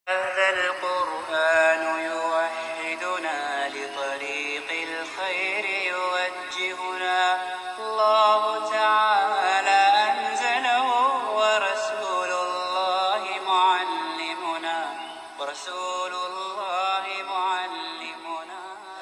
هذا القرآن يوحدنا لطريق الخير يوجهنا الله تعالى أنزله ورسول الله معلمنا ورسول الله معلمنا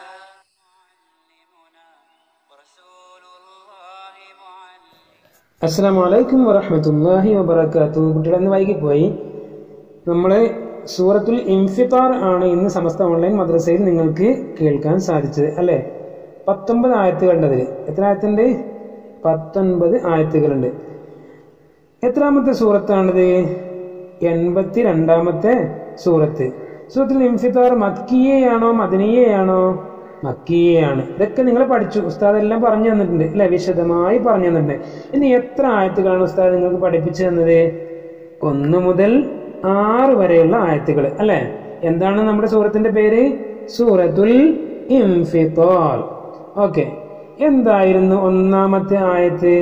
معلمنا ورسول الله معلمنا അസ്സാം വലൈക്കും വറഹമത്തല്ലാഹി വബർക്കാത്തു കുട്ടികളെന്ന് വൈകിപ്പോയി നമ്മൾ സൂറത്തുൽ ഇൻഫിത്താർ ആണ് ഇന്ന് സമസ്ത ഓൺലൈൻ മദ്രസയിൽ നിങ്ങൾക്ക് കേൾക്കാൻ സാധിച്ചത് അല്ലേ പത്തൊമ്പത് ആയത്തുകളുണ്ട് അതിൽ എത്ര ആയത്തുണ്ട് പത്തൊൻപത് ആയത്തുകളുണ്ട് എത്രാമത്തെ സൂറത്താണിത് എൺപത്തി രണ്ടാമത്തെ സൂറത്ത് സൂറത്തുൽ ഇൻഫിത്താർ മക്കിയയാണോ മദനിയയാണോ മക്കിയയാണ് ഇതൊക്കെ നിങ്ങൾ പഠിച്ചു ഉസ്താദ് എല്ലാം പറഞ്ഞു തന്നിട്ടുണ്ട് അല്ലെ വിശദമായി പറഞ്ഞു തന്നിട്ടുണ്ട് ഇനി എത്ര ആയത്തുകളാണ് ഉസ്താദ് നിങ്ങൾക്ക് പഠിപ്പിച്ചു തന്നത് ഒന്ന് മുതൽ ആറ് വരെയുള്ള ആയത്തുകൾ അല്ലെ എന്താണ് നമ്മുടെ സൂറത്തിന്റെ പേര് സൂറത്തുൽ ഇൻഫിത്താർ ഓക്കെ എന്തായിരുന്നു ഒന്നാമത്തെ ആയത്ത്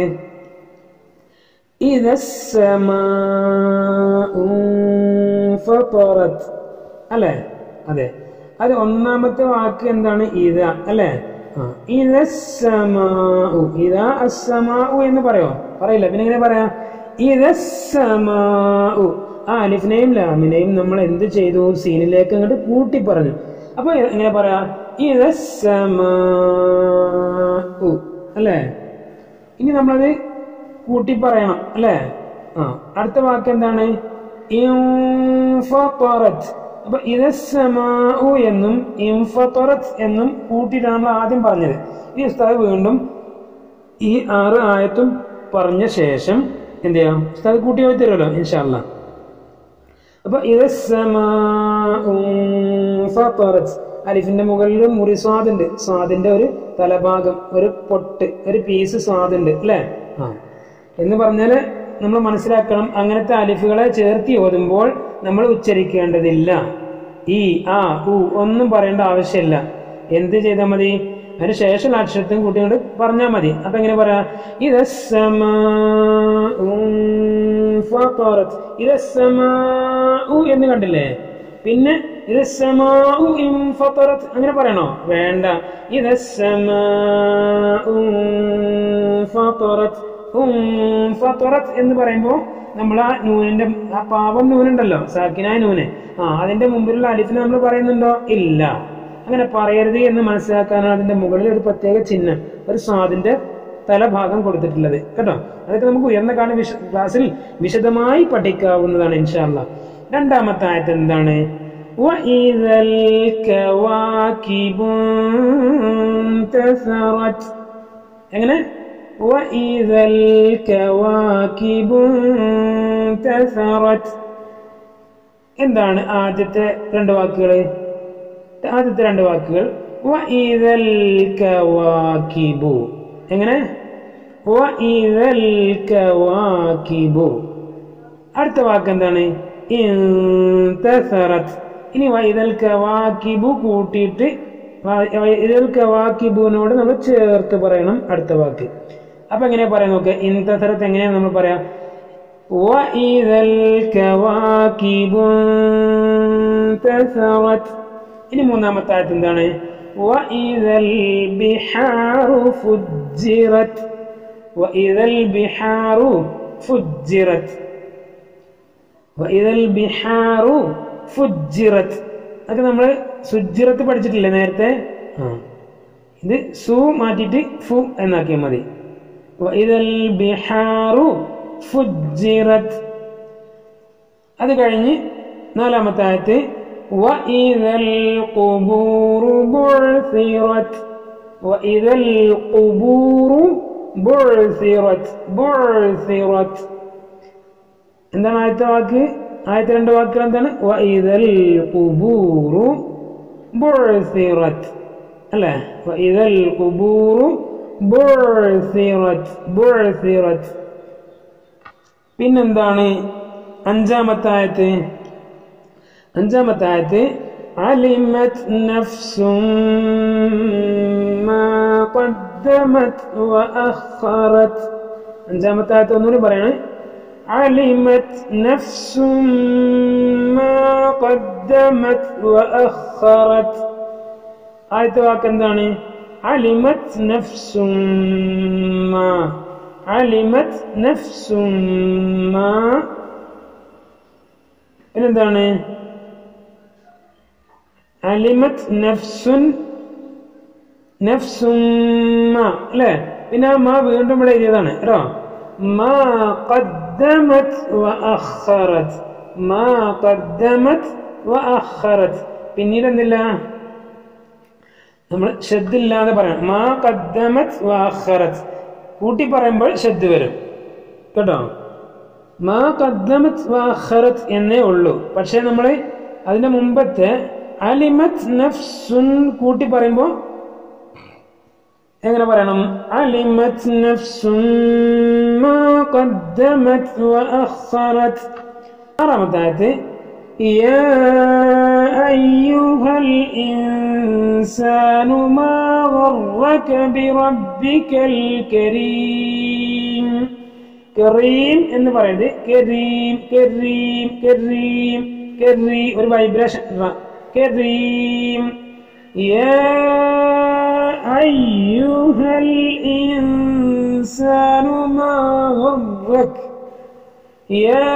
إذا السماء انفطرت അല്ലേ അതെ അത് ഒന്നാമത്തെ വാക്ക് എന്താണ് ഇത അല്ലേ ആ ഇത സമാഉ ഇത അസ്സമാഉ എന്ന് പറയോ പറയില്ല പിന്നെ എങ്ങനെ പറയാ ഇത സമാഉ ആ അലിഫിനെയും ലാമിനെയും നമ്മൾ എന്ത് ചെയ്തു സീനിലേക്ക് അങ്ങോട്ട് കൂട്ടി പറഞ്ഞു അപ്പൊ എങ്ങനെ പറയാ ഇത സമാഉ അല്ലേ ഇനി നമ്മളത് കൂട്ടി പറയണം അല്ലേ ആ അടുത്ത വാക്ക് എന്താണ് ഇൻഫറത്ത് അപ്പൊ ഇതസ്സമാഉ എന്നും ഇൻഫറത്ത് എന്നും കൂട്ടിയിട്ടാണ് നമ്മൾ ആദ്യം പറഞ്ഞത് ഈ ഉസ്താദ് വീണ്ടും ഈ ആറ് ആയത്തും പറഞ്ഞ ശേഷം എന്ത് ചെയ്യാം ഉസ്താദ് കൂട്ടി പോയി തരുമല്ലോ ഇൻഷാല്ല അപ്പൊ ഇതസ്സമാറത്ത് അലിഫിന്റെ മുകളിൽ മുറി സ്വാദുണ്ട് സ്വാദിന്റെ ഒരു തലഭാഗം ഒരു പൊട്ട് ഒരു പീസ് സ്വാദുണ്ട് അല്ലേ ആ എന്ന് പറഞ്ഞാല് നമ്മൾ മനസ്സിലാക്കണം അങ്ങനത്തെ അലിഫുകളെ ചേർത്തി ഓതുമ്പോൾ നമ്മൾ ഉച്ചരിക്കേണ്ടതില്ല ഈ ആ ഉ ഒന്നും പറയേണ്ട ആവശ്യമില്ല എന്ത് ചെയ്താൽ മതി അതിന് ശേഷം അക്ഷരത്തും കൂട്ടിയോട് പറഞ്ഞാൽ മതി അപ്പൊ എങ്ങനെ പറയാ ഇതസ്സമാഉ എന്ന് കണ്ടില്ലേ പിന്നെ ഇതസ്സമാഉ ഇൻഫറത്ത് അങ്ങനെ പറയണോ വേണ്ട ഇതസ്സമാഉ ഇൻഫറത്ത് ഫറത്ത് എന്ന് പറയുമ്പോൾ നമ്മൾ ആ നൂനിന്റെ ആ പാവം നൂനുണ്ടല്ലോ സാക്കിനായ നൂന് ആ അതിന്റെ മുമ്പിലുള്ള അലിഫിന് നമ്മൾ പറയുന്നുണ്ടോ ഇല്ല അങ്ങനെ പറയരുത് എന്ന് മനസ്സിലാക്കാനാണ് അതിന്റെ മുകളിൽ ഒരു പ്രത്യേക ചിഹ്നം ഒരു സ്വാദിന്റെ തലഭാഗം കൊടുത്തിട്ടുള്ളത് കേട്ടോ അതൊക്കെ നമുക്ക് ഉയർന്ന കാല വിശ ക്ലാസ്സിൽ വിശദമായി പഠിക്കാവുന്നതാണ് ഇൻഷാല്ല രണ്ടാമത്തെ ആയത്ത് എന്താണ് وَإِذَا الْكَوَاكِبُ انتَثَرَتْ എങ്ങനെ وإذا الكواكب انتثرت എന്താണ് ആദ്യത്തെ രണ്ട് വാക്കുകൾ ആദ്യത്തെ രണ്ട് വാക്കുകൾ وإذا الكواكب എങ്ങനെ وإذا الكواكب അടുത്ത വാക്ക് എന്താണ് انتثرت ഇനി വൈതൽ കവാക്കിബു കൂട്ടിയിട്ട് ഇതിൽ കവാക്കിബുവിനോട് നമ്മൾ ചേർത്ത് പറയണം അടുത്ത വാക്ക് അപ്പൊ എങ്ങനെയാ പറയാൻ നോക്ക് ഇൻതസറത്ത് എങ്ങനെയാണ് നമ്മൾ പറയാ وَإِذَا الْكَوَاكِبُ انتثرت ഇനി മൂന്നാമത്തെ ആയത്ത് എന്താണ് وَإِذَا الْبِحَارُ فُجِّرَتْ وَإِذَا الْبِحَارُ فُجِّرَتْ وَإِذَا الْبِحَارُ فُجِّرَتْ അതൊക്കെ നമ്മൾ സുജിറത്ത് പഠിച്ചിട്ടില്ലേ നേരത്തെ ആ ഇത് സു മാറ്റിയിട്ട് ഫു എന്നാക്കിയാൽ മതി വഇദൽ ബിഹാറു ഫുജിറത്ത് അത് കഴിഞ്ഞ് നാലാമത്തെ ആയത്ത് വഇദൽ ഖുബൂറു ബുഅ്സിറത് വഇദൽ ഖുബൂറു ബുഅ്സിറത് ബുഅ്സിറത് എന്താണ് ആദ്യത്തെ വാക്ക് ആദ്യത്തെ രണ്ട് വാക്കുകൾ എന്താണ് വഇദൽ ഖുബൂറു ബുഅ്സിറത് അല്ലേ വഇദൽ ഖുബൂറു ബുഅ്സിറത് ബുഅ്സിറത് പിന്നെന്താണ് അഞ്ചാമത്തെ ആയത്ത് അഞ്ചാമത്തെ ആയത്ത് علمت نفس ما قدمت وأخرت അഞ്ചാമത്തെ ആയത്ത് ഒന്നുകൂടി പറയണേ علمت نفس ما قدمت وأخرت ആദ്യത്തെ വാക്ക് എന്താണ് അലിമത് നഫ്സും മാ അലിമത് നഫ്സും മാ പിന്നെന്താണ് അലിമത് നഫ്സുൻ നഫ്സും മാ അല്ലേ പിന്നെ ആ മാ വീണ്ടും ഇവിടെ എഴുതിയതാണ് കേട്ടോ മാ ഖദ്ദമത് വ അഖറത് മാ ഖദ്ദമത് വ അഖറത് പിന്നീട് എന്തില്ല നമ്മൾ ഷദ്ദില്ലാതെ പറയണം മാ ഖദ്ദമത് വ അഖറത് കൂട്ടി പറയുമ്പോൾ ഷദ്ദ് വരും കേട്ടോ മാ ഖദ്ദമത് വ അഖറത് എന്നേ ഉള്ളൂ പക്ഷേ നമ്മൾ അതിന്റെ മുമ്പത്തെ അലിമത് നഫ്സുൻ കൂട്ടി പറയുമ്പോൾ എങ്ങനെ പറയണം അലിമത് നഫ്സുൻ മാ ഖദ്ദമത് വ അഖറത് ആറാമത്തെ ആയത്ത് يا أيها الإنسان ما غرك بربك الكريم കരീം എന്ന് പറയുന്നത് കരീം കരീം കരീം കരീം ഒരു വൈബ്രേഷൻ കരീം يا أيها الإنسان ما غرك يا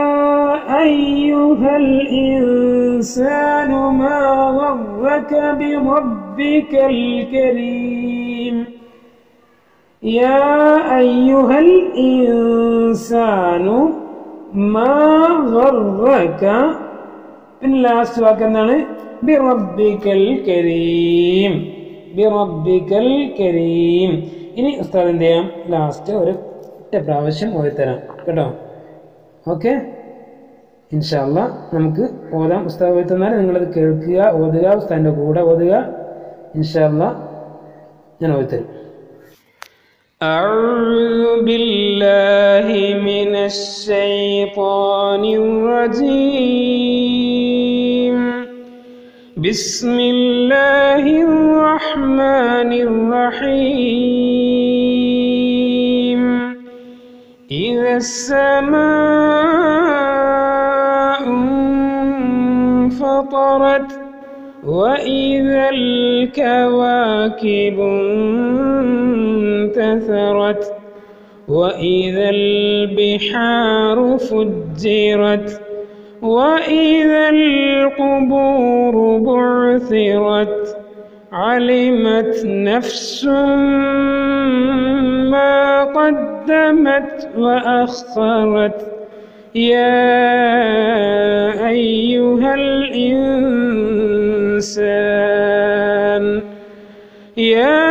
أيها الإنسان ما غرك بربك الكريم يا أيها الإنسان ما غرك പിന്നെ ലാസ്റ്റ് വാക്ക് എന്താണ് ബിറബിക്കൽ കരീം ബിറബിക്കൽ കരീം ഇനി ഉസ്താദ് എന്ത് ചെയ്യാം ലാസ്റ്റ് ഒരു ഒറ്റ പ്രാവശ്യം ഓതിത്തരാം കേട്ടോ ഓക്കെ ഇൻഷാല്ല നമുക്ക് ഓതാം ഉസ്താദ് ഓതി തന്നാൽ നിങ്ങളത് കേൾക്കുക ഓതുക ഉസ്താദിൻ്റെ കൂടെ ഓതുക ഇൻഷാല്ല ഞാൻ ഓതിത്തരും أعوذ بالله من الشيطان الرجيم بسم الله الرحمن الرحيم إذا السماء انفطرت وإذا الكواكب انتثرت وإذا البحار فجرت وإذا القبور بعثرت علمت نفس ما قدمت وأخرت يا أيها الإنسان يا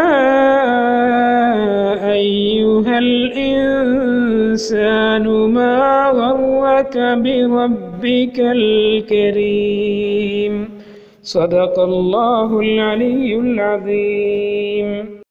أيها الإنسان ما غرك بربك الكريم صدق الله العلي العظيم